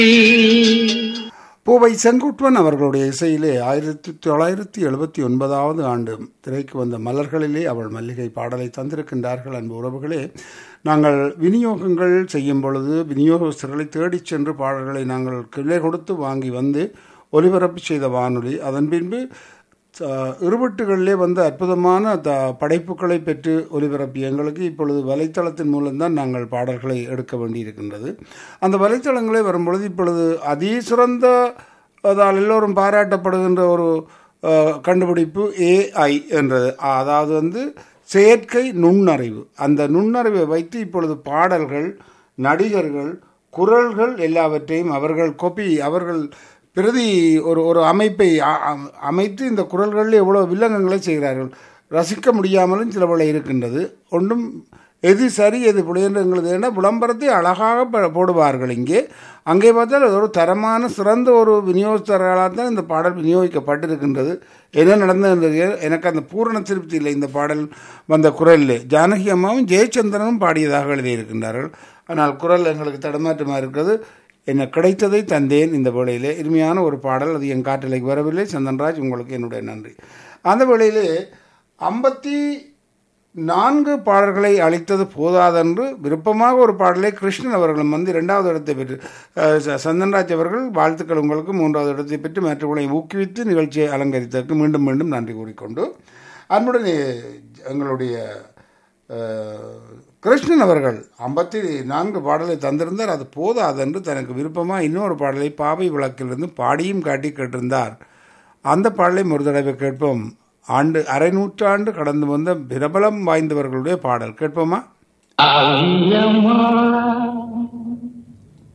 பூவை செங்குட்டுவன் அவர்களுடைய இசையிலே ஆயிரத்தி தொள்ளாயிரத்தி எழுபத்தி ஒன்பதாவது ஆண்டு திரைக்கு வந்த மலர்களிலே அவள் மல்லிகை பாடலை தந்திருக்கின்றார்கள் அன்பு உறவுகளே நாங்கள் விநியோகங்கள் செய்யும் பொழுது விநியோகஸ்தர்களை தேடிச் சென்று பாடல்களை நாங்கள் கிளை கொடுத்து வாங்கி வந்து ஒலிபரப்பு செய்த வானொலி அதன் பின்பு அஹ், இருவட்டுகளிலே வந்த அற்புதமான த படைப்புகளை பெற்று ஒலிபரப்பிய எங்களுக்கு இப்பொழுது வலைத்தளத்தின் மூலம்தான் நாங்கள் பாடல்களை எடுக்க வேண்டியிருக்கின்றது அந்த வலைத்தளங்களே வரும்பொழுது இப்பொழுது அதிசிறந்த அதால் எல்லோரும் பாராட்டப்படுகின்ற ஒரு அஹ், கண்டுபிடிப்பு ஏஐ என்றது அதாவது வந்து செயற்கை நுண்ணறிவு அந்த நுண்ணறிவை வைத்து இப்பொழுது பாடல்கள் நடிகர்கள் குரல்கள் எல்லாவற்றையும் அவர்கள் கொப்பி அவர்கள் பிரதி ஒரு ஒரு அமைப்பை அ- அ- அமைத்து இந்த குரல்களில் எவ்வளோ வில்லங்கங்களை செய்கிறார்கள் ரசிக்க முடியாமலும் சில பல இருக்கின்றது ஒன்றும் எது சரி எது பிழை என்று எங்களுக்கு ஏன்னா விளம்பரத்தை அழகாக ப- போடுவார்கள் இங்கே அங்கே பார்த்தால் அது ஒரு தரமான சிறந்த ஒரு விநியோகஸ்தர்களால் தான் இந்த பாடல் விநியோகிக்கப்பட்டிருக்கின்றது என்ன நடந்தது எனக்கு அந்த பூரண திருப்தி இல்லை இந்த பாடல் வந்த குரலில் ஜானகி அம்மாவும் ஜெயச்சந்திரனும் பாடியதாக எழுதியிருக்கின்றார்கள் ஆனால் குரல் எங்களுக்கு தடுமாற்றமாக இருக்கிறது என்ன கிடைத்ததை தந்தேன் இந்த வேளையிலே இனிமையான ஒரு பாடல் அது என் காற்றலைக்கு வரவில்லை சந்தன்ராஜ் உங்களுக்கு என்னுடைய நன்றி அந்த வேளையிலே ஐம்பத்தி நான்கு பாடல்களை அளித்தது போதாதென்று விருப்பமாக ஒரு பாடலை கிருஷ்ணன் அவர்களும் வந்து இரண்டாவது இடத்தை பெற்று அஹ், ச- சந்தன்ராஜ் அவர்கள் வாழ்த்துக்கள் உங்களுக்கு மூன்றாவது இடத்தை பெற்று மற்றவர்களை ஊக்குவித்து நிகழ்ச்சியை அலங்கரித்ததற்கு மீண்டும் மீண்டும் நன்றி கூறிக்கொண்டு அன்புடன் எங்களுடைய அஹ், கிருஷ்ணன் அவர்கள் ஐம்பத்தி நான்கு பாடலை தந்திருந்தார் அது போதாதென்று தனக்கு விருப்பமாக இன்னொரு பாடலை பாவை விளக்கிலிருந்து பாடியும் காட்டி கேட்டிருந்தார் அந்த பாடலை ஒரு தடவை கேட்போம் ஆண்டு அரை நூற்றாண்டு கடந்து வந்த பிரபலம் வாய்ந்தவர்களுடைய பாடல் கேட்போமா அவ்வியமா